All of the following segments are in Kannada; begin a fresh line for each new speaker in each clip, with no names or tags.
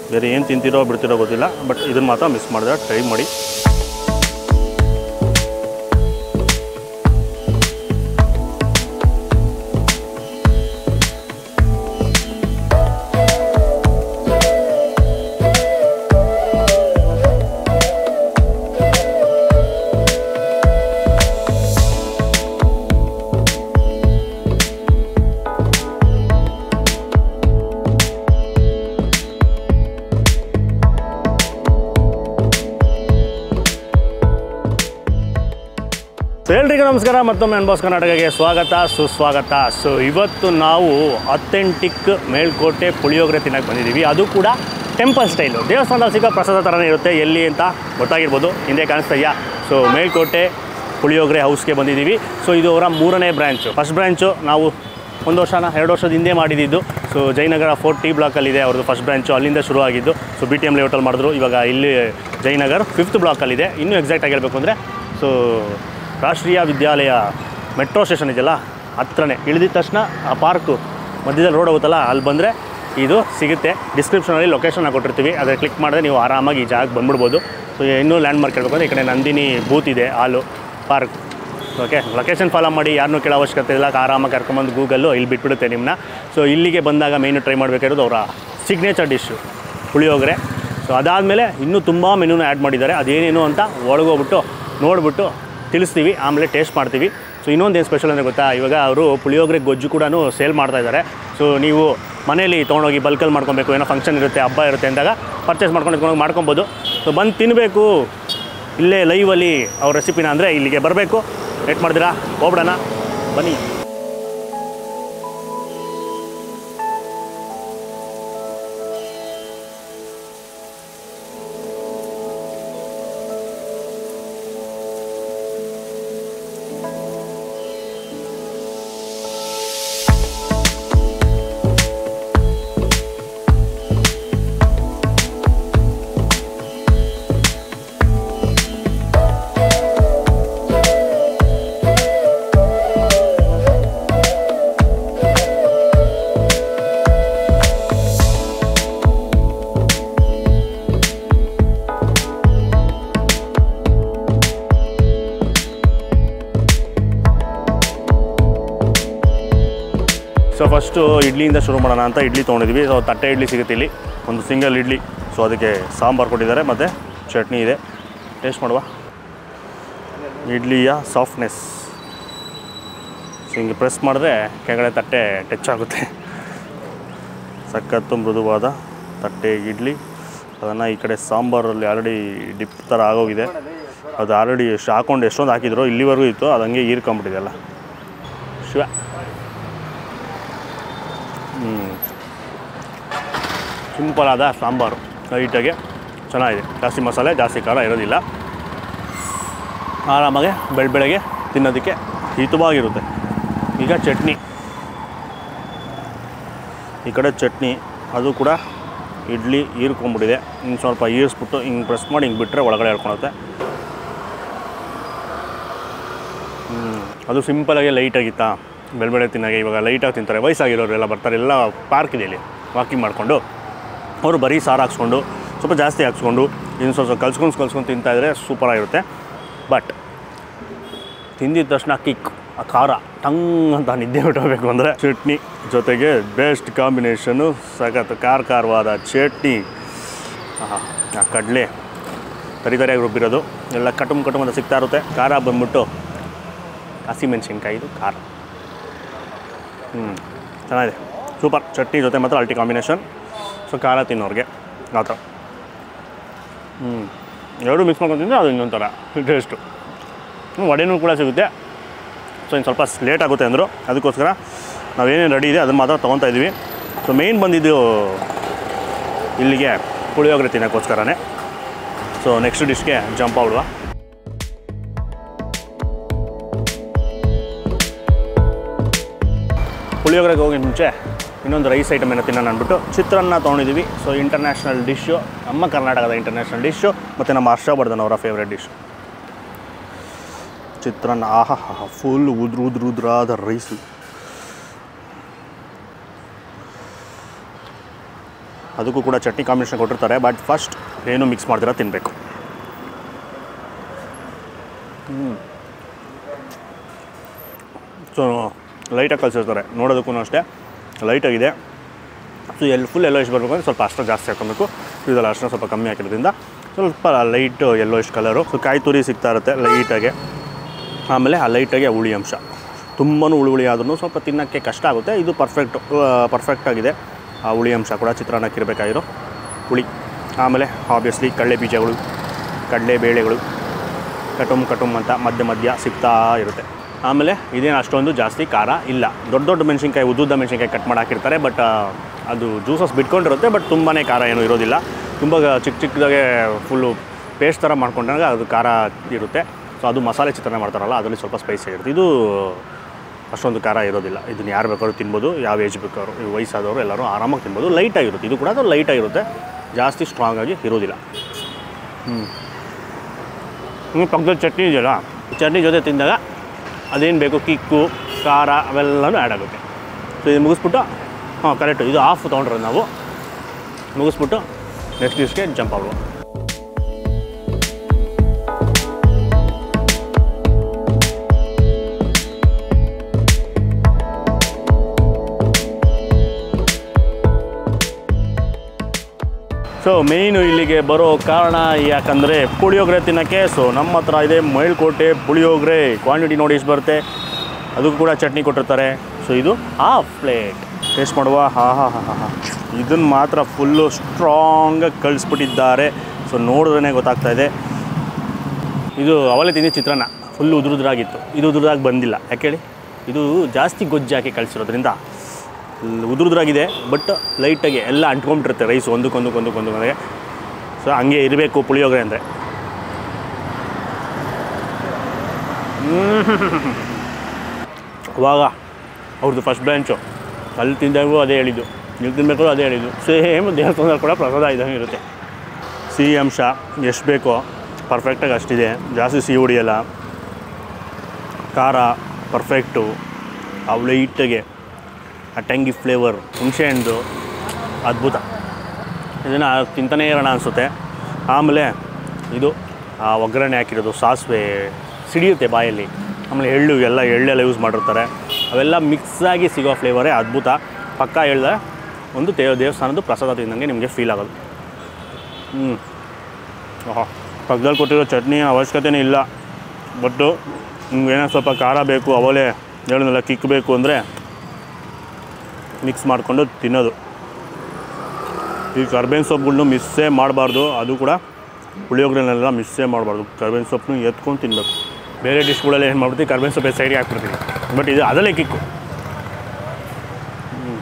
ಬೇರೆ ಏನು ತಿಂತಿರೋ ಬಿಡ್ತಿರೋ ಗೊತ್ತಿಲ್ಲ ಬಟ್ ಇದನ್ನು ಮಾತ್ರ ಮಿಸ್ ಮಾಡಿದ್ರೆ ಟ್ರೈ ಮಾಡಿ ಸೊ ಎಲ್ರಿಗೂ ನಮಸ್ಕಾರ ಮತ್ತೊಮ್ಮೆ ಅನ್ಬಾಸ್ ಕರ್ನಾಟಕಕ್ಕೆ ಸ್ವಾಗತ ಸುಸ್ವಾಗತ ಸೊ ಇವತ್ತು ನಾವು ಅಥೆಂಟಿಕ್ ಮೇಲ್ಕೋಟೆ ಪುಳಿಯೋಗರೆ ತಿನ್ನಕ್ಕೆ ಬಂದಿದ್ದೀವಿ ಅದು ಕೂಡ ಟೆಂಪಲ್ ಸ್ಟೈಲು ದೇವಸ್ಥಾನದಲ್ಲಿ ಸಿಗೋ ಪ್ರಸಾದ ಥರನೇ ಇರುತ್ತೆ ಎಲ್ಲಿ ಅಂತ ಗೊತ್ತಾಗಿರ್ಬೋದು ಹಿಂದೆ ಕಾಣಿಸ್ತಾ ಇದೆಯಾ ಸೊ ಮೇಲ್ಕೋಟೆ ಪುಳಿಯೋಗರೆ ಹೌಸ್ಗೆ ಬಂದಿದ್ದೀವಿ ಸೊ ಇದು ಅವರ ಮೂರನೇ ಬ್ರ್ಯಾಂಚು ಫಸ್ಟ್ ಬ್ರ್ಯಾಂಚು ನಾವು ಒಂದು ವರ್ಷನ ಎರಡು ವರ್ಷದ ಹಿಂದೆ ಮಾಡಿದ್ದು ಸೊ ಜಯನಗರ ಫೋರ್ಟ್ ಟಿ ಬ್ಲಾಕಲ್ಲಿದೆ ಅವ್ರದ್ದು ಫಸ್ಟ್ ಬ್ರಾಂಚು ಅಲ್ಲಿಂದ ಶುರು ಆಗಿದ್ದು ಸೊ ಬಿ ಟಿ ಎಮ್ ಲೇಔಟಲ್ಲಿ ಮಾಡಿದ್ರು ಇವಾಗ ಇಲ್ಲಿ ಜಯನಗರ್ ಫಿಫ್ತ್ ಬ್ಲಾಕಲ್ಲಿದೆ ಇನ್ನೂ ಎಕ್ಸಾಕ್ಟಾಗಿ ಹೇಳಬೇಕು ಅಂದರೆ ಸೊ ರಾಷ್ಟ್ರೀಯ ವಿದ್ಯಾಲಯ ಮೆಟ್ರೋ ಸ್ಟೇಷನ್ ಇದೆಯಲ್ಲ ಹತ್ರನೇ ಇಳಿದಿದ ತಕ್ಷಣ ಆ ಪಾರ್ಕು ಮಧ್ಯದಲ್ಲಿ ರೋಡ್ ಹೋಗುತ್ತಲ್ಲ ಅಲ್ಲಿ ಬಂದರೆ ಇದು ಸಿಗುತ್ತೆ ಡಿಸ್ಕ್ರಿಪ್ಷನಲ್ಲಿ ಲೊಕೇಶನ್ ಕೊಟ್ಟಿರ್ತೀವಿ ಅದೇ ಕ್ಲಿಕ್ ಮಾಡಿದ್ರೆ ನೀವು ಆರಾಮಾಗಿ ಈ ಜಾಗಕ್ಕೆ ಬಂದ್ಬಿಡ್ಬೋದು ಸೊ ಇನ್ನೂ ಲ್ಯಾಂಡ್ ಮಾರ್ಕ್ ಹೇಳ್ಬೇಕು ಅಂದರೆ ಈ ಕಡೆ ನಂದಿನಿ ಬೂತ್ ಇದೆ ಹಾಲು ಪಾರ್ಕ್ ಓಕೆ ಲೊಕೇಶನ್ ಫಾಲೋ ಮಾಡಿ ಯಾರನ್ನೂ ಕೇಳೋ ಅವಶ್ಯಕತೆ ಇಲ್ಲ ಆರಾಮಾಗಿ ಕರ್ಕೊಂಬಂದು ಗೂಗಲ್ಲು ಇಲ್ಲಿ ಬಿಟ್ಬಿಡುತ್ತೆ ನಿಮ್ಮನ್ನ ಸೊ ಇಲ್ಲಿಗೆ ಬಂದಾಗ ಮೇನು ಟ್ರೈ ಮಾಡಬೇಕಾಗಿರೋದು ಅವರ ಸಿಗ್ನೇಚರ್ ಡಿಶ್ಶು ಪುಳಿಯೋಗರೆ ಸೊ ಅದಾದಮೇಲೆ ಇನ್ನೂ ತುಂಬ ಮೆನುನ ಆ್ಯಡ್ ಮಾಡಿದ್ದಾರೆ ಅದೇನೇನು ಅಂತ ಒಳಗೋಗ್ಬಿಟ್ಟು ನೋಡಿಬಿಟ್ಟು ತಿಳಿಸ್ತೀವಿ ಆಮೇಲೆ ಟೇಸ್ಟ್ ಮಾಡ್ತೀವಿ ಸೊ ಇನ್ನೊಂದು ಏನು ಸ್ಪೆಷಲ್ ಅಂದರೆ ಗೊತ್ತಾ ಇವಾಗ ಅವರು ಪುಳಿಯೋಗರೆ ಗೊಜ್ಜು ಕೂಡ ಸೇಲ್ ಮಾಡ್ತಾ ಇದ್ದಾರೆ ಸೊ ನೀವು ಮನೇಲಿ ತೊಗೊಂಡೋಗಿ ಬಲ್ಕಲ್ಲಿ ಮಾಡ್ಕೊಬೇಕು ಏನೋ ಫಂಕ್ಷನ್ ಇರುತ್ತೆ ಹಬ್ಬ ಇರುತ್ತೆ ಅಂದಾಗ ಪರ್ಚೇಸ್ ಮಾಡ್ಕೊಂಡು ಇಟ್ಕೊಂಡು ಮಾಡ್ಕೊಬೋದು ಸೊ ಬಂದು ತಿನ್ನಬೇಕು ಇಲ್ಲೇ ಲೈವಲ್ಲಿ ಅವ್ರ ರೆಸಿಪಿನ ಅಂದರೆ ಇಲ್ಲಿಗೆ ಬರಬೇಕು ವೇಟ್ ಮಾಡ್ತೀರಾ ಹೋಗ್ಬಿಡೋಣ ಬನ್ನಿ ಸೊ ಫಸ್ಟು ಇಡ್ಲಿಯಿಂದ ಶುರು ಮಾಡೋಣ ಅಂತ ಇಡ್ಲಿ ತೊಗೊಂಡಿದ್ವಿ ಸೊ ತಟ್ಟೆ ಇಡ್ಲಿ ಸಿಗುತ್ತೆ ಇಲ್ಲಿ ಒಂದು ಸಿಂಗಲ್ ಇಡ್ಲಿ ಸೊ ಅದಕ್ಕೆ ಸಾಂಬಾರು ಕೊಟ್ಟಿದ್ದಾರೆ ಮತ್ತು ಚಟ್ನಿ ಇದೆ ಟೇಸ್ಟ್ ಮಾಡುವ ಇಡ್ಲಿಯ ಸಾಫ್ಟ್ನೆಸ್ ಸೊ ಹಿಂಗೆ ಪ್ರೆಸ್ ಮಾಡಿದ್ರೆ ಕೆಳಗಡೆ ತಟ್ಟೆ ಟಚ್ ಆಗುತ್ತೆ ಸಖತ್ತು ಮೃದುವಾದ ತಟ್ಟೆ ಇಡ್ಲಿ ಅದನ್ನು ಈ ಕಡೆ ಸಾಂಬಾರಲ್ಲಿ ಆಲ್ರೆಡಿ ಡಿಪ್ ಥರ ಆಗೋಗಿದೆ ಅದು ಆಲ್ರೆಡಿ ಎಷ್ಟು ಹಾಕೊಂಡು ಎಷ್ಟೊಂದು ಹಾಕಿದ್ರು ಇಲ್ಲಿವರೆಗೂ ಇತ್ತು ಅದು ಹಂಗೆ ಹೀರ್ಕೊಂಬಿಟ್ಟಿದೆಲ್ಲ ಶಿವ ಸಿಂಪಲ್ ಆದ ಸಾಂಬಾರು ಲೈಟಾಗಿ ಚೆನ್ನಾಗಿದೆ ಜಾಸ್ತಿ ಮಸಾಲೆ ಜಾಸ್ತಿ ಖಾರ ಇರೋದಿಲ್ಲ ಆರಾಮಾಗೆ ಬೆಳ ಬೆಳಗ್ಗೆ ತಿನ್ನೋದಕ್ಕೆ ಹಿತವಾಗಿರುತ್ತೆ ಈಗ ಚಟ್ನಿ ಈ ಕಡೆ ಚಟ್ನಿ ಅದು ಕೂಡ ಇಡ್ಲಿ ಹೀರ್ಕೊಂಬಿಟ್ಟಿದೆ ಹಿಂಗೆ ಸ್ವಲ್ಪ ಈರಿಸ್ಬಿಟ್ಟು ಹಿಂಗೆ ಪ್ರೆಸ್ ಮಾಡಿ ಹಿಂಗೆ ಬಿಟ್ಟರೆ ಒಳಗಡೆ ಹೇಳ್ಕೊಳುತ್ತೆ ಹ್ಮ್. ಅದು ಸಿಂಪಲಾಗಿ ಲೈಟಾಗಿತ್ತಾ ಬೆಳಬೆಳೆ ತಿನ್ನಾಗೆ ಇವಾಗ ಲೈಟಾಗಿ ತಿಂತಾರೆ ವಯಸ್ಸಾಗಿರೋರು ಎಲ್ಲ ಬರ್ತಾರೆ ಎಲ್ಲ ಪಾರ್ಕ್ ಇದೆ ಇಲ್ಲಿ ವಾಕಿಂಗ್ ಮಾಡಿಕೊಂಡು ಅವರು ಬರೀ ಸಾರು ಹಾಕ್ಸ್ಕೊಂಡು ಸ್ವಲ್ಪ ಜಾಸ್ತಿ ಹಾಕ್ಸ್ಕೊಂಡು ಇನ್ನು ಸ್ವಲ್ಪ ಸ್ವಲ್ಪ ಕಲ್ಸ್ಕೊಂಡು ಕಲ್ಸ್ಕೊಂಡು ತಿಂತಾಯಿದ್ರೆ ಸೂಪರಾಗಿರುತ್ತೆ ಬಟ್ ತಿಂದಿದ ತಕ್ಷಣ ಕಿಕ್ ಆ ಖಾರ ಟಂಗ್ ಅಂತ ನಿದ್ದೆ ಬಿಟ್ಟೋಗ್ಬೇಕು ಅಂದರೆ ಚಟ್ನಿ ಜೊತೆಗೆ ಬೆಸ್ಟ್ ಕಾಂಬಿನೇಷನು ಸಖತ್ ಖಾರ ಖಾರವಾದ ಚಟ್ನಿ ಆಹಾ, ಆ ಕಡಲೆ ತರಿ ತರಿಯಾಗಿ ರುಬ್ಬಿರೋದು ಎಲ್ಲ ಕಟುಮ್ ಕಟುಮ್ ಅಂತ ಸಿಗ್ತಾ ಇರುತ್ತೆ ಖಾರ ಬಂದ್ಬಿಟ್ಟು ಹಸಿಮೆಣ್ಸಿನ್ಕಾಯಿದು ಖಾರ ಹ್ಞೂ ಚೆನ್ನಾಗಿದೆ ಸೂಪರ್ ಚಟ್ನಿ ಜೊತೆ ಮಾತ್ರ ಅಲ್ಟಿ ಕಾಂಬಿನೇಷನ್ ಸೊ ಖಾರ ತಿನ್ನೋರಿಗೆ ಆ ಥರ ಹ್ಞೂ ಎರಡು ಮಿಕ್ಸ್ ಮಾಡ್ಕೊಂಡು ತಿಂದರೆ ಅದು ಇನ್ನೊಂಥರ ಟೇಸ್ಟು ಹ್ಞೂ ವಡೆನೂ ಕೂಡ ಸಿಗುತ್ತೆ ಸೊ ಇನ್ನು ಸ್ವಲ್ಪ ಲೇಟ್ ಆಗುತ್ತೆ ಅಂದರು ಅದಕ್ಕೋಸ್ಕರ ನಾವೇನೇನು ರೆಡಿ ಇದೆ ಅದನ್ನು ಮಾತ್ರ ತೊಗೊತಾ ಇದ್ದೀವಿ ಸೊ ಮೇಯ್ನ್ ಬಂದಿದ್ದು ಇಲ್ಲಿಗೆ ಪುಳಿಯೋಗರೆ ತಿನ್ನೋಕ್ಕೋಸ್ಕರನೇ ಸೊ ನೆಕ್ಸ್ಟ್ ಡಿಶ್ಗೆ ಜಂಪ್ ಆಗ್ಬಿಡುವ ಪುಳಿಯೋಗರೆಗೆ ಹೋಗಿ ಮುಂಚೆ ಇನ್ನೊಂದು ರೈಸ್ ಐಟಮ್ ಏನೋ ತಿನ್ನೋಣ ಅಂದ್ಬಿಟ್ಟು ಚಿತ್ರಾನ್ನ ತೊಗೊಂಡಿದ್ದೀವಿ ಸೊ ಇಂಟರ್ನ್ಯಾಷನಲ್ ಡಿಶ್ಶು ನಮ್ಮ ಕರ್ನಾಟಕದ ಇಂಟರ್ನ್ಯಾಷನಲ್ ಡಿಶ್ಶು ಮತ್ತು ನಮ್ಮ ಹರ್ಷವರ್ಧನ್ ಅವರ ಫೇವ್ರೆಟ್ ಡಿಶ್ ಚಿತ್ರಾನ್ನ ಆಹಾ ಹಾ ಫುಲ್ ಉದ್ರ ಉದ್ರ ಉದ್ರಾದ ರೈಸು ಅದಕ್ಕೂ ಕೂಡ ಚಟ್ನಿ ಕಾಂಬಿನೇಷನ್ ಕೊಟ್ಟಿರ್ತಾರೆ ಬಟ್ ಫಸ್ಟ್ ಏನು ಮಿಕ್ಸ್ ಮಾಡ್ದಿರ ತಿನ್ನಬೇಕು ಸೊ ಲೈಟಾಗಿ ಕಲಿಸಿರ್ತಾರೆ ನೋಡೋದಕ್ಕೂ ಅಷ್ಟೇ ಲೈಟಾಗಿದೆ ಸೊ ಎಲ್ಲಿ ಫುಲ್ ಎಲ್ಲೋ ಇಷ್ಟು ಬರಬೇಕು ಅಂದರೆ ಸ್ವಲ್ಪ ಅಷ್ಟು ಜಾಸ್ತಿ ಹಾಕೊಬೇಕು ಇದೆಲ್ಲ ಅಷ್ಟು ಸ್ವಲ್ಪ ಕಮ್ಮಿ ಹಾಕಿರೋದ್ರಿಂದ ಸ್ವಲ್ಪ ಲೈಟ್ ಎಲ್ಲೋ ಇಷ್ಟು ಕಲರು ಸೊ ಕಾಯಿ ತುರಿ ಸಿಗ್ತಾ ಇರುತ್ತೆ ಲೈಟಾಗೆ ಆಮೇಲೆ ಆ ಲೈಟಾಗಿ ಆ ಹುಳಿ ಅಂಶ ತುಂಬಾ ಹುಳಿ ಹುಳಿ ಆದ್ರೂ ಸ್ವಲ್ಪ ತಿನ್ನೋಕ್ಕೆ ಕಷ್ಟ ಆಗುತ್ತೆ ಇದು ಪರ್ಫೆಕ್ಟ್ ಪರ್ಫೆಕ್ಟ್ ಆಗಿದೆ ಆ ಹುಳಿ ಅಂಶ ಕೂಡ ಚಿತ್ರಾನ್ನಕ್ಕೆ ಇರಬೇಕಾಗಿರೋ ಹುಳಿ ಆಮೇಲೆ ಆಬ್ವಿಯಸ್ಲಿ ಕಡಲೆ ಬೀಜಗಳು ಕಡಲೆ ಬೇಳೆಗಳು ಕಟುಮ್ ಕಟುಮ್ ಅಂತ ಮಧ್ಯ ಮಧ್ಯ ಸಿಗ್ತಾ ಇರುತ್ತೆ ಆಮೇಲೆ ಇದೇನು ಅಷ್ಟೊಂದು ಜಾಸ್ತಿ ಖಾರ ಇಲ್ಲ ದೊಡ್ಡ ದೊಡ್ಡ ಮೆಣಸಿನ್ಕಾಯಿ ಉದ್ದುದ್ದ ಮೆಣಸಿನ್ಕಾಯಿ ಕಟ್ ಮಾಡಿ ಹಾಕಿರ್ತಾರೆ ಬಟ್ ಅದು ಜ್ಯೂಸಸ್ ಬಿಟ್ಕೊಂಡಿರುತ್ತೆ ಬಟ್ ತುಂಬಾ ಖಾರ ಏನೂ ಇರೋದಿಲ್ಲ ತುಂಬ ಚಿಕ್ಕ ಚಿಕ್ಕದಾಗೆ ಫುಲ್ಲು ಪೇಸ್ಟ್ ಥರ ಮಾಡ್ಕೊಂಡಾಗ ಅದು ಖಾರ ಇರುತ್ತೆ ಸೊ ಅದು ಮಸಾಲೆ ಚಿತ್ರಾನ್ನ ಮಾಡ್ತಾರಲ್ಲ ಅದರಲ್ಲಿ ಸ್ವಲ್ಪ ಸ್ಪೈಸಿ ಇರುತ್ತೆ ಇದು ಅಷ್ಟೊಂದು ಖಾರ ಇರೋದಿಲ್ಲ ಇದನ್ನು ಯಾರು ಬೇಕಾದ್ರೂ ತಿನ್ಬೋದು ಯಾವ ಏಜ್ ಬೇಕಾದ್ರು ಈ ವಯಸ್ಸಾದವರು ಎಲ್ಲರೂ ಆರಾಮಾಗಿ ತಿನ್ಬೋದು ಲೈಟಾಗಿರುತ್ತೆ ಇದು ಕೂಡ ಅದು ಲೈಟಾಗಿರುತ್ತೆ ಜಾಸ್ತಿ ಸ್ಟ್ರಾಂಗ್ ಆಗಿ ಇರೋದಿಲ್ಲ ಹ್ಞೂ ಪಕ್ಕದಲ್ಲಿ ಚಟ್ನಿ ಇದೆಯಲ್ಲ ಚಟ್ನಿ ಜೊತೆ ತಿಂದಾಗ ಅದೇನು ಬೇಕು ಕಿಕ್ಕು ಖಾರ ಅವೆಲ್ಲನೂ ಆ್ಯಡ್ ಆಗುತ್ತೆ ಸೊ ಇದು ಮುಗಿಸ್ಬಿಟ್ಟು ಹಾಂ ಕರೆಕ್ಟು ಇದು ಆಫ್ ತೊಗೊಂಡ್ರೆ ನಾವು ಮುಗಿಸ್ಬಿಟ್ಟು ನೆಕ್ಸ್ಟ್ ಡಿಶ್ಗೆ ಜಂಪ್ ಆಗುವ ಸೊ ಮೇಯ್ನು ಇಲ್ಲಿಗೆ ಬರೋ ಕಾರಣ ಯಾಕಂದರೆ ಪುಳಿಯೋಗರೆ ತಿನ್ನೋಕ್ಕೆ ಸೊ ನಮ್ಮ ಹತ್ರ ಇದೆ ಮೇಲ್ಕೋಟೆ ಪುಳಿಯೋಗರೆ ಕ್ವಾಂಟಿಟಿ ನೋಡಿ ಎಷ್ಟು ಬರುತ್ತೆ ಅದಕ್ಕೂ ಕೂಡ ಚಟ್ನಿ ಕೊಟ್ಟಿರ್ತಾರೆ ಸೊ ಇದು ಹಾಫ್ ಪ್ಲೇಟ್ ಟೇಸ್ಟ್ ಮಾಡುವ ಹಾ ಹಾ ಹಾ ಹಾ ಹಾ ಇದನ್ನು ಮಾತ್ರ ಫುಲ್ಲು ಸ್ಟ್ರಾಂಗಾಗಿ ಕಳಿಸ್ಬಿಟ್ಟಿದ್ದಾರೆ ಸೊ ನೋಡಿದ್ರೇ ಗೊತ್ತಾಗ್ತಾ ಇದೆ ಇದು ಅವಲೇ ತಿಂದಿ ಚಿತ್ರಾನ್ನ ಫುಲ್ಲು ಉದುರುದ್ರಾಗಿತ್ತು ಇದು ಉದುರುದ್ರಾಗಿ ಬಂದಿಲ್ಲ ಯಾಕೆ ಹೇಳಿ ಇದು ಜಾಸ್ತಿ ಗೊಜ್ಜು ಹಾಕಿ ಕಳಿಸಿರೋದ್ರಿಂದ ಉದುರುದ್ರಾಗಿದೆ ಬಟ್ ಲೈಟಾಗಿ ಎಲ್ಲ ಅಂಟ್ಕೊಂಡ್ಬಿಟ್ಟಿರುತ್ತೆ ರೈಸ್ ಒಂದಕ್ಕೊಂದಕ್ಕೊಂದಕ್ಕೊಂದಕ್ಕೆ ಸೊ ಹಂಗೆ ಇರಬೇಕು ಪುಳಿಯೋಗರೆ ಅಂದರೆ ಅವಾಗ ಅವ್ರದ್ದು ಫಸ್ಟ್ ಬ್ರಾಂಚು ಅಲ್ಲಿ ತಿಂದಾಗೂ ಅದೇ ಹೇಳಿದ್ದು ನೀವು ತಿನ್ನಬೇಕು ಅದೇ ಹೇಳಿದ್ದು ಸೇಮ್ ದೇವಸ್ಥಾನದಲ್ಲಿ ಕೂಡ ಪ್ರಸಾದ ಇದ್ದಂಗೆ ಇರುತ್ತೆ ಸಿಹಿ ಅಂಶ ಎಷ್ಟು ಬೇಕೋ ಪರ್ಫೆಕ್ಟಾಗಿ ಅಷ್ಟಿದೆ ಜಾಸ್ತಿ ಸಿಹಿ ಹೊಡಿಯಲ್ಲ ಖಾರ ಪರ್ಫೆಕ್ಟು ಅವು ಲೈಟಾಗೆ ಆ ಟೆಂಗಿ ಫ್ಲೇವರ್ ಹುಣಸೆಹಣ್ಣು ಅದ್ಭುತ ಇದನ್ನು ತಿಂತಾನೇ ಇರೋಣ ಅನಿಸುತ್ತೆ ಆಮೇಲೆ ಇದು ಆ ಒಗ್ಗರಣೆ ಹಾಕಿರೋದು ಸಾಸಿವೆ ಸಿಡಿಯುತ್ತೆ ಬಾಯಲ್ಲಿ ಆಮೇಲೆ ಎಳ್ಳು ಎಲ್ಲ ಎಳ್ಳೆಲ್ಲ ಯೂಸ್ ಮಾಡಿರ್ತಾರೆ ಅವೆಲ್ಲ ಮಿಕ್ಸಾಗಿ ಸಿಗೋ ಫ್ಲೇವರೇ ಅದ್ಭುತ ಪಕ್ಕ ಹೇಳ್ದೆ ಒಂದು ದೇವ ದೇವಸ್ಥಾನದ ಪ್ರಸಾದ ತಿಂದಂಗೆ ನಿಮಗೆ ಫೀಲ್ ಆಗೋದು ಹ್ಞೂ ಓಹೋ ಪಕ್ಕದಲ್ಲಿ ಕೊಟ್ಟಿರೋ ಚಟ್ನಿ ಅವಶ್ಯಕತೆನೇ ಇಲ್ಲ ಬಟ್ಟು ನಿಮ್ಗೇನೋ ಸ್ವಲ್ಪ ಖಾರ ಬೇಕು ಅವಲೇ ಹೇಳಿದ್ನಲ್ಲ ಕಿಕ್ ಬೇಕು ಅಂದರೆ ಮಿಕ್ಸ್ ಮಾಡಿಕೊಂಡು ತಿನ್ನೋದು ಈ ಕರ್ಬೇವಿನ ಸೊಪ್ಪುಗಳ್ನು ಮಿಸ್ಸೇ ಮಾಡಬಾರ್ದು ಅದು ಕೂಡ ಪುಳಿಯೋಗರೆನೆಲ್ಲ ಮಿಸ್ಸೇ ಮಾಡಬಾರ್ದು ಕರ್ಬೇವಿನ ಸೊಪ್ಪನ್ನು ಎತ್ಕೊಂಡು ತಿನ್ನಬೇಕು ಬೇರೆ ಡಿಶ್ಗಳಲ್ಲಿ ಏನು ಮಾಡ್ಬಿಡ್ತೀವಿ ಕರ್ಬೇವಿನ ಸೊಪ್ಪು ಸೈಡ್ಗೆ ಹಾಕ್ಬಿಡ್ತೀವಿ ಬಟ್ ಇದು ಅದಲ್ಲೇ ಕಿಕ್ಕು ಹ್ಮ್.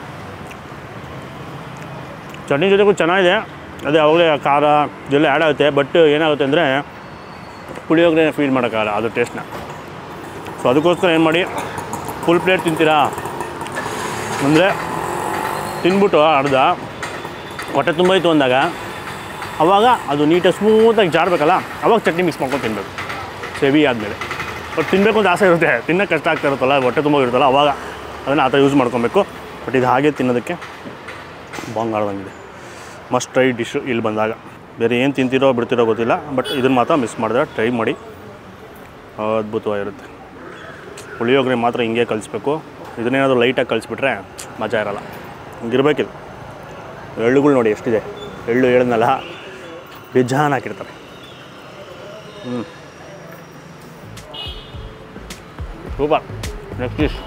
ಚಟ್ನಿ ಜೊತೆಗೂ ಚೆನ್ನಾಗಿದೆ ಅದೇ ಅವಾಗಲೇ ಖಾರ ಇದೆಲ್ಲ ಆ್ಯಡ್ ಆಗುತ್ತೆ ಬಟ್ ಏನಾಗುತ್ತೆ ಅಂದರೆ ಪುಳಿಯೋಗರೆ ಫೀಲ್ ಮಾಡೋಕ್ಕಾಗಲ್ಲ ಅದು ಟೇಸ್ಟ್ನ ಸೊ ಅದಕ್ಕೋಸ್ಕರ ಏನು ಮಾಡಿ ಫುಲ್ ಪ್ಲೇಟ್ ತಿಂತೀರಾ ಅಂದರೆ ತಿಂದ್ಬಿಟ್ಟು ಅರ್ಧ ಹೊಟ್ಟೆ ತುಂಬ ಇತ್ತು ಅಂದಾಗ ಅವಾಗ ಅದು ನೀಟಾಗಿ ಸ್ಮೂತಾಗಿ ಜಾರಬೇಕಲ್ಲ ಅವಾಗ ಚಟ್ನಿ ಮಿಕ್ಸ್ ಮಾಡ್ಕೊಂಡು ತಿನ್ನಬೇಕು ಸೆವಿ ಆದಮೇಲೆ ಬಟ್ ತಿನ್ನಬೇಕು ಅಂತ ಆಸೆ ಇರುತ್ತೆ ತಿನ್ನೋಕ್ಕೆ ಕಷ್ಟ ಆಗ್ತಾ ಇರುತ್ತಲ್ಲ ಹೊಟ್ಟೆ ತುಂಬ ಇರುತ್ತಲ್ಲ ಅವಾಗ ಅದನ್ನು ಆ ಥರ ಯೂಸ್ ಮಾಡ್ಕೊಬೇಕು ಬಟ್ ಇದು ಹಾಗೆ ತಿನ್ನೋದಕ್ಕೆ ಬಾಂಗಾಡ್ದಂಗಿದೆ ಮಸ್ಟ್ ಟ್ರೈ ಡಿಶ್ಶು ಇಲ್ಲಿ ಬಂದಾಗ ಬೇರೆ ಏನು ತಿಂತೀರೋ ಬಿಡ್ತಿರೋ ಗೊತ್ತಿಲ್ಲ ಬಟ್ ಇದನ್ನು ಮಾತ್ರ ಮಿಸ್ ಮಾಡಿದ್ರೆ ಟ್ರೈ ಮಾಡಿ ಅದ್ಭುತವಾಗಿರುತ್ತೆ ಪುಳಿಯೋಗರೆ ಮಾತ್ರ ಹಿಂಗೆ ಕಲಿಸ್ಬೇಕು ಇದನ್ನೇನಾದರೂ ಲೈಟಾಗಿ ಕಲಿಸ್ಬಿಟ್ರೆ ಮಜಾ ಇರಲ್ಲ ಹಿಂಗಿರ್ಬೇಕಿದು ಎಳ್ಳುಗಳು ನೋಡಿ ಎಷ್ಟಿದೆ ಎಳ್ಳು ಹೇಳಿದ್ನಲ್ಲ ಬೇಜಾನ್ ಹಾಕಿರ್ತಾರೆ ಹ್ಞೂ ಸೂಪರ್ ನೆಕ್ಸ್ಟ್ ಡಿಶ್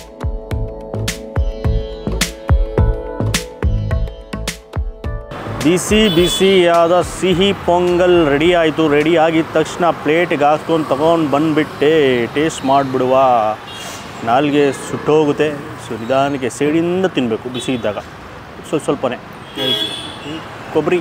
ಬಿಸಿ ಬಿಸಿಯಾದ ಸಿಹಿ ಪೊಂಗಲ್ ರೆಡಿ ಆಯಿತು ರೆಡಿ ಆಗಿದ ತಕ್ಷಣ ಪ್ಲೇಟ್ಗೆ ಹಾಕ್ಕೊಂಡು ತೊಗೊಂಡು ಬಂದುಬಿಟ್ಟೆ ಟೇಸ್ಟ್ ಮಾಡಿಬಿಡುವ ನಾಲ್ಗೆ ಸುಟ್ಟೋಗುತ್ತೆ ಸೊ ನಿಧಾನಕ್ಕೆ ಸೇಡಿಂದ ತಿನ್ನಬೇಕು ಬಿಸಿ ಇದ್ದಾಗ ಸ್ವಲ್ಪ ಸ್ವಲ್ಪನೇ ಕೊಬ್ಬರಿ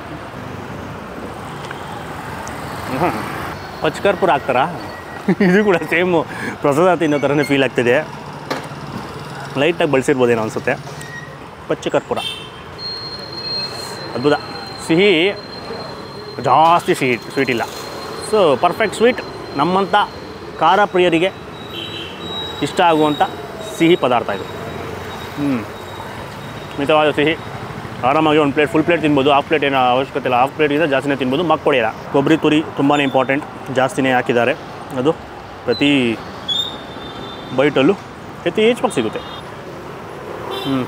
ಪಚ್ಕರ್ಪುರ ಹಾಕ್ತಾರಾ ಇದು ಕೂಡ ಸೇಮು ಪ್ರಸಾದ ತಿನ್ನೋ ಥರನೇ ಫೀಲ್ ಆಗ್ತಿದೆ ಲೈಟಾಗಿ ಬಳಸಿರ್ಬೋದೇನೋ ಅನಿಸುತ್ತೆ ಪಚ್ಚ ಕರ್ಪೂರ ಅದ್ಭುತ ಸಿಹಿ ಜಾಸ್ತಿ ಸಿಹಿ ಸ್ವೀಟ್ ಇಲ್ಲ ಸೊ ಪರ್ಫೆಕ್ಟ್ ಸ್ವೀಟ್ ನಮ್ಮಂಥ ಖಾರ ಪ್ರಿಯರಿಗೆ ಇಷ್ಟ ಆಗುವಂಥ ಸಿಹಿ ಪದಾರ್ಥ ಇದು ಹ್ಞೂ ಮಿತವಾದ ಸಿಹಿ ಆರಾಮಾಗಿ ಒಂದು ಪ್ಲೇಟ್ ಫುಲ್ ಪ್ಲೇಟ್ ತಿನ್ಬೋದು ಹಾಫ್ ಪ್ಲೇಟ್ ಏನೋ ಅವಶ್ಯಕತೆ ಇಲ್ಲ ಹಾಫ್ ಪ್ಲೇಟಿಂದ ಜಾಸ್ತಿನೇ ತಿನ್ಬೋದು ಮಕ್ಕಳಿಲ್ಲ ಕೊಬ್ಬರಿ ತುರಿ ತುಂಬಾ ಇಂಪಾರ್ಟೆಂಟ್ ಜಾಸ್ತಿನೇ ಹಾಕಿದ್ದಾರೆ ಅದು ಪ್ರತಿ ಬೈಟಲ್ಲೂ ಯಥೇಚ್ಛವಾಗಿ ಸಿಗುತ್ತೆ ಹ್ಞೂ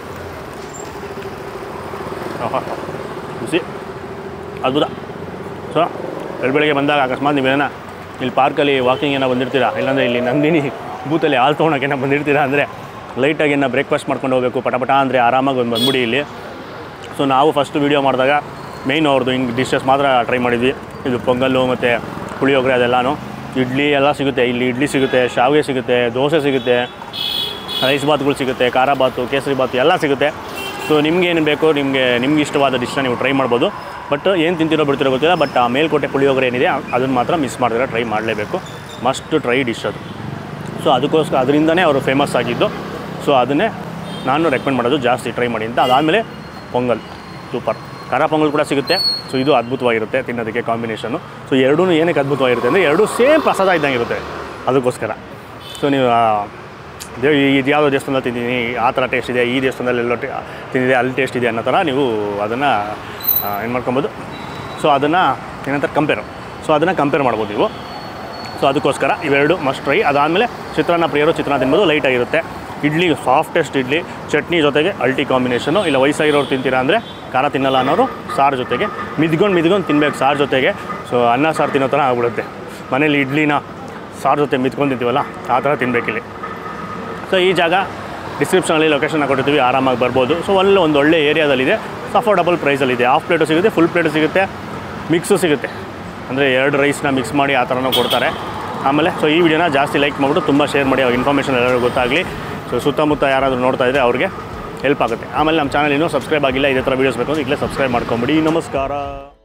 ಆಹಾ ಬಿಸಿ ಅದ್ಭುತ ಸೊ ಬೆಳಗ್ಗೆ ಬಂದಾಗ ಅಕಸ್ಮಾತ್ ನೀವೇನ ಇಲ್ಲಿ ಪಾರ್ಕಲ್ಲಿ ವಾಕಿಂಗ್ ಏನೋ ಬಂದಿರ್ತೀರಾ ಇಲ್ಲಾಂದರೆ ಇಲ್ಲಿ ನಂದಿನಿ ಬೂತಲ್ಲಿ ಹಾಲು ತೊಗೊಳಕ್ಕೆ ಬಂದಿರ್ತೀರಾ ಅಂದರೆ ಲೈಟಾಗಿ ಏನೋ ಬ್ರೇಕ್ಫಾಸ್ಟ್ ಮಾಡ್ಕೊಂಡು ಹೋಗಬೇಕು ಪಟಪಟ ಅಂದರೆ ಆರಾಮಾಗಿ ಒಂದು ಬಂದ್ಬಿಡಿ ಇಲ್ಲಿ ಸೊ ನಾವು ಫಸ್ಟ್ ವೀಡಿಯೋ ಮಾಡಿದಾಗ ಮೇಯ್ನ್ ಅವ್ರದ್ದು ಹಿಂಗೆ ಡಿಶಸ್ ಮಾತ್ರ ಟ್ರೈ ಮಾಡಿದ್ವಿ ಇದು ಪೊಂಗಲ್ಲು ಮತ್ತು ಪುಳಿಯೋಗರೆ ಅದೆಲ್ಲನೂ ಇಡ್ಲಿ ಎಲ್ಲ ಸಿಗುತ್ತೆ ಇಲ್ಲಿ ಇಡ್ಲಿ ಸಿಗುತ್ತೆ ಶಾವಿಗೆ ಸಿಗುತ್ತೆ ದೋಸೆ ಸಿಗುತ್ತೆ ರೈಸ್ ಬಾತ್ಗಳು ಸಿಗುತ್ತೆ ಖಾರ ಬಾತು ಕೇಸರಿ ಬಾತು ಎಲ್ಲ ಸಿಗುತ್ತೆ ಸೊ ನಿಮ್ಗೆ ಏನು ಬೇಕೋ ನಿಮಗೆ ನಿಮ್ಗೆ ಇಷ್ಟವಾದ ಡಿಶ್ನ ನೀವು ಟ್ರೈ ಮಾಡ್ಬೋದು ಬಟ್ ಏನು ತಿಂತಿರೋ ಬಿಡ್ತಿರೋ ಗೊತ್ತಿಲ್ಲ ಬಟ್ ಆ ಮೇಲ್ಕೋಟೆ ಪುಳಿಯೋಗರೆ ಏನಿದೆ ಅದನ್ನು ಮಾತ್ರ ಮಿಸ್ ಮಾಡಿದ್ರೆ ಟ್ರೈ ಮಾಡಲೇಬೇಕು ಮಸ್ಟ್ ಟ್ರೈ ಡಿಶ್ ಅದು ಸೊ ಅದಕ್ಕೋಸ್ಕರ ಅದರಿಂದನೇ ಅವರು ಫೇಮಸ್ ಆಗಿದ್ದು ಸೊ ಅದನ್ನೇ ನಾನು ರೆಕಮೆಂಡ್ ಮಾಡೋದು ಜಾಸ್ತಿ ಟ್ರೈ ಮಾಡಿ ಅಂತ ಅದಾದಮೇಲೆ ಪೊಂಗಲ್ ಸೂಪರ್ ಖಾರ ಪೊಂಗಲ್ ಕೂಡ ಸಿಗುತ್ತೆ ಸೊ ಇದು ಅದ್ಭುತವಾಗಿರುತ್ತೆ ತಿನ್ನೋದಕ್ಕೆ ಕಾಂಬಿನೇಷನು ಸೊ ಎರಡೂ ಏನಕ್ಕೆ ಅದ್ಭುತವಾಗಿರುತ್ತೆ ಅಂದರೆ ಎರಡೂ ಸೇಮ್ ಪ್ರಸಾದ ಇದ್ದಂಗೆ ಇರುತ್ತೆ ಅದಕ್ಕೋಸ್ಕರ ಸೊ ನೀವು ಆ, ದೇ ಇದು ಯಾವುದೋ ದೇವಸ್ಥಾನದಲ್ಲಿ ತಿಂದಿದ್ದೀನಿ ಆ ಥರ ಟೇಸ್ಟ್ ಇದೆ ಈ ದೇವಸ್ಥಾನದಲ್ಲಿ ಎಲ್ಲೋ ಟೇ ತಿಂದಿದೆ ಅಲ್ಲಿ ಟೇಸ್ಟ್ ಇದೆ ಅನ್ನೋ ಥರ ನೀವು ಅದನ್ನು ಏನು ಮಾಡ್ಕೊಬೋದು ಸೊ ಅದನ್ನು ಏನಂತಾರೆ ಕಂಪೇರ್ ಸೊ ಅದನ್ನು ಕಂಪೇರ್ ಮಾಡ್ಬೋದು ನೀವು ಸೊ ಅದಕ್ಕೋಸ್ಕರ ಇವೆರಡು ಮಸ್ಟ್ ಟ್ರೈ ಅದಾದಮೇಲೆ ಚಿತ್ರಾನ್ನ ಪ್ರಿಯರು ಚಿತ್ರಾನ್ನ ತಿನ್ಬೋದು ಲೈಟಾಗಿರುತ್ತೆ ಇಡ್ಲಿ ಸಾಫ್ಟೆಸ್ಟ್ ಇಡ್ಲಿ ಚಟ್ನಿ ಜೊತೆಗೆ ಅಲ್ಟಿ ಕಾಂಬಿನೇಷನು ಇಲ್ಲ ವಯಸ್ಸಾಗಿರೋರು ತಿಂತೀರಾ ಅಂದರೆ ಖಾರ ತಿನ್ನಲ್ಲ ಅನ್ನೋರು ಸಾರು ಜೊತೆಗೆ ಮಿದ್ಕೊಂಡು ಮಿದ್ಕೊಂಡು ತಿನ್ಬೇಕು ಸಾರು ಜೊತೆಗೆ ಸೊ ಅನ್ನ ಸಾರು ತಿನ್ನೋ ಥರ ಆಗ್ಬಿಡುತ್ತೆ ಮನೇಲಿ ಇಡ್ಲಿನ ಸಾರು ಜೊತೆ ಮಿದ್ಕೊಂಡು ತಿಂತೀವಲ್ಲ ಆ ಥರ ತಿನ್ನಬೇಕಿಲ್ಲಿ ಸೊ ಈ ಜಾಗ ಡಿಸ್ಕ್ರಿಪ್ಷನಲ್ಲಿ ಲೊಕೇಶನ್ ಕೊಟ್ಟಿರ್ತೀವಿ ಆರಾಮಾಗಿ ಬರ್ಬೋದು ಸೊ ಒಳ್ಳೆ ಒಂದು ಒಳ್ಳೆ ಏರಿಯಾದಲ್ಲಿದೆ ಅಫೋರ್ಡಬಲ್ ಪ್ರೈಸಲ್ಲಿದೆ ಹಾಫ್ ಪ್ಲೇಟು ಸಿಗುತ್ತೆ ಫುಲ್ ಪ್ಲೇಟು ಸಿಗುತ್ತೆ ಮಿಕ್ಸು ಸಿಗುತ್ತೆ ಅಂದರೆ ಎರಡು ರೈಸ್ನ ಮಿಕ್ಸ್ ಮಾಡಿ ಆ ಥರನೂ ಕೊಡ್ತಾರೆ ಆಮೇಲೆ ಸೊ ಈ ವಿಡಿಯೋನ ಜಾಸ್ತಿ ಲೈಕ್ ಮಾಡಿಬಿಟ್ಟು ತುಂಬ ಶೇರ್ ಮಾಡಿ ಅವ್ರ ಇನ್ಫಾರ್ಮೇಷನ್ ಎಲ್ಲರಿಗೂ ಗೊತ್ತಾಗಲಿ ಸೊ ಸುತ್ತಮುತ್ತ ಯಾರಾದರೂ ನೋಡ್ತಾ ಇದ್ದರೆ ಅವ್ರಿಗೆ ಹೆಲ್ಪ್ ಆಗುತ್ತೆ ಆಮೇಲೆ ನಮ್ಮ ಚಾನಲ್ ಇನ್ನೂ ಸಬ್ಸ್ಕ್ರೈಬ್ ಆಗಿಲ್ಲ ಇದೇ ಥರ ವೀಡಿಯೋಸ್ ಬೇಕು ಅಂದರೆ ಈಗಲೇ ಸಬ್ಸ್ಕ್ರೈಬ್ ಮಾಡ್ಕೊಂಬಿಡಿ ನಮಸ್ಕಾರ